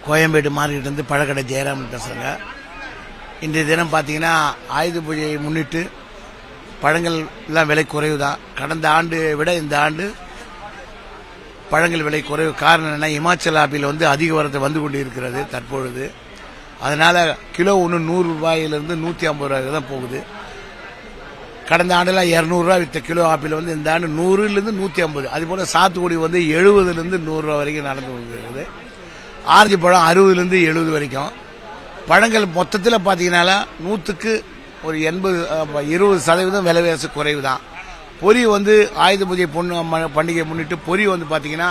Koyambedu market வந்து பழக்கடை ஜெயராமன் பேசுகிறேங்க இன்றைய தினம் பார்த்தீங்கன்னா ஆயுத பூஜையை முன்னிட்டு பழங்கள் எல்லாம் விலை குறைவு தான் கடந்த ஆண்டு விட இந்த ஆண்டு பழங்கள் விலை குறைவு காரணம் என்ன இமாச்சல் ஆப்பிள் வந்து அதிக வரத்து வந்து கொண்டு இருக்கிறது தற்பொழுது அதனால கிலோ ஒன்று நூறு ரூபாயிலிருந்து நூற்றி ஐம்பது ரூபாய்க்கு தான் போகுது கடந்த ஆண்டுலாம் இரநூறுவா வித்த கிலோ ஆப்பிள் வந்து இந்த ஆண்டு நூறுலேருந்து நூற்றி ஐம்பது அதுபோல் சாத்துக்குடி வந்து எழுபதுலேருந்து நூறுரூவா வரைக்கும் நடந்து கொண்டிருக்குது ஆரஞ்சு பழம் அறுபதுலேருந்து எழுபது வரைக்கும் பழங்கள் மொத்தத்தில் பார்த்தீங்கன்னா நூற்றுக்கு ஒரு எண்பது அஹ், இருபது சதவீதம் விலைவாசி குறைவு தான் பொரி வந்து ஆயுத பூஜை பொண்ணு ம- பண்டிகை முன்னிட்டு பொரி வந்து பார்த்தீங்கன்னா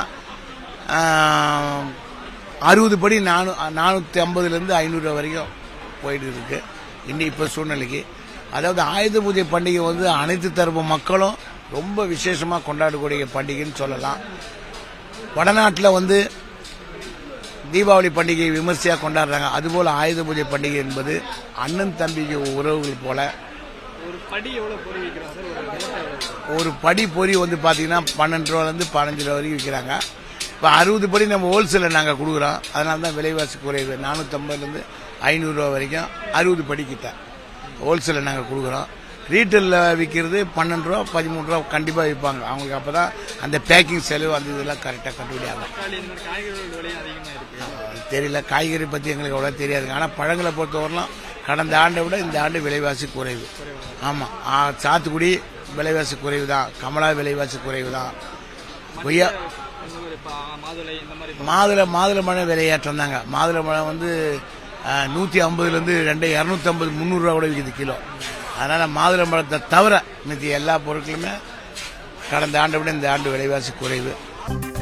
அறுபது படி நானூ நானூற்றி ஐம்பதுலேருந்து ஐநூறு வரைக்கும் போயிட்டு இருக்கு இன்னும் இப்போ சூழ்நிலைக்கு அதாவது ஆயுத பூஜை பண்டிகை வந்து அனைத்து தரப்பு மக்களும் ரொம்ப விசேஷமாக கொண்டாடக்கூடிய பண்டிகைன்னு சொல்லலாம் வடநாட்டில் வந்து தீபாவளி பண்டிகையை விமர்சையாக கொண்டாடுறாங்க அதுபோல் ஆயுத பூஜை பண்டிகை என்பது அண்ணன் தம்பி உறவுகள் போல ஒரு படி எவ்வளவு பொருள் விற்கிறோம் சார் ஒரு ரேட் எவ்வளவு ஒரு படி பொரி வந்து பார்த்தீங்கன்னா பன்னெண்டு ரூபாலேருந்து பதினஞ்சு ரூபா வரைக்கும் விற்கிறாங்க இப்போ அறுபது படி நம்ம ஹோல்சேலில் நாங்கள் கொடுக்குறோம் அதனால தான் விலைவாசி குறைவு நானூற்றம்பதுலேருந்து ஐநூறுரூவா வரைக்கும் அறுபது படிக்கிட்ட ஹோல்சேலில் நாங்கள் கொடுக்குறோம் ரீட்டெயிலில் விற்கிறது பன்னெண்டு ரூபா பதிமூணு ரூபா கண்டிப்பாக விற்பாங்க அவங்களுக்கு அப்போ தான் அந்த பேக்கிங் செலவு அந்த இதெல்லாம் கரெக்டாக கட்டுப்படி ஆகும் தக்காளி இந்த மாதிரி காய்கறிகளோட விலையும் அதிகமாக இருக்கு அது தெரியல காய்கறி பற்றி எங்களுக்கு அவ்வளோ தெரியாதுங்க ஆனால் பழங்களை பொறுத்தவரைலாம் கடந்த ஆண்டை விட இந்த ஆண்டு விலைவாசி குறைவு ஆமாம் சாத்துக்குடி விலைவாசி குறைவு தான் கமலா விலைவாசி குறைவு தான் கொய்யா இந்த மாதிரி பா- மாதுளை இந்த மாதிரி மாதுளை மாதுளை பழம் விலையேற்றம் தாங்க மாதுளை பழம் வந்து நூற்றி ஐம்பதுலேருந்து ரெண்டு இரநூத்தி ஐம்பது முந்நூறுரூவா கூட விற்கிது கிலோ அதனால் மாதுளை பழத்தை தவிர மீதி எல்லா பொருட்களுமே கடந்த ஆண்டை விட இந்த ஆண்டு விலைவாசி குறைவு